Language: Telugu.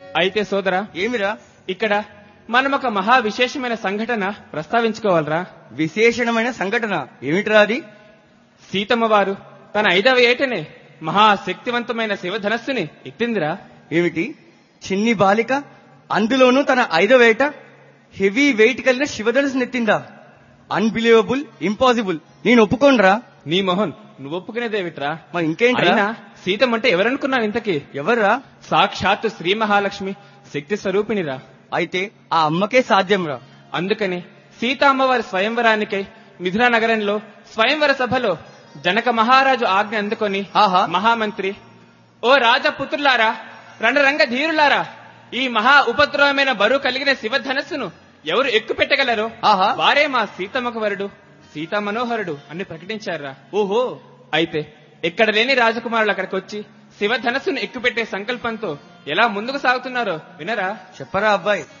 అయితే సోదరా ఏమిరా ఇక్కడ మనం ఒక మహా విశేషమైన సంఘటన ప్రస్తావించుకోవాలరా విశేషణమైన సంఘటన ఏమిట్రా అది సీతమ్మ వారు తన ఐదవ ఏటనే మహాశక్తివంతమైన శివధనస్సుని ఎత్తిందిరా ఏమిటి చిన్ని బాలిక అందులోనూ తన ఐదవ ఏట హెవీ వెయిట్ కలిగిన శివధనుసు నెత్తిందా అన్బిలీవబుల్ ఇంపాసిబుల్ నేను ఒప్పుకోనరా నీ మొహన్ నువ్వు ఒప్పుకునేదేమిట్రా మరి ఇంకేంట్రా అయినా సీతమ్మంటే ఎవరనుకున్నావు ఇంతకీ ఎవర్రా సాక్షాత్తు శ్రీ మహాలక్ష్మి శక్తి స్వరూపిణిరా అయితే ఆ అమ్మకే సాధ్యంరా అందుకని సీతా అమ్మవారి స్వయంవరానికై మిథునా నగరంలో స్వయంవర సభలో జనక మహారాజు ఆజ్ఞ అందుకొని ఆహా. మహామంత్రి ఓ రాజపుత్రులారా రణరంగ ధీరులారా ఈ మహా ఉపద్రవమైన బరువు కలిగిన శివధనస్సును ఎవరు ఎక్కు పెట్టగలరో ఆహా. వారే మా సీతమ్మకు వరుడు సీతా మనోహరుడు అని ప్రకటించారా ఓహో అయితే ఎక్కడ లేని రాజకుమారులు అక్కడికి వచ్చి శివధనస్సును ఎక్కుపెట్టే సంకల్పంతో ఎలా ముందుకు సాగుతున్నారో వినరా చెప్పరా అబ్బాయి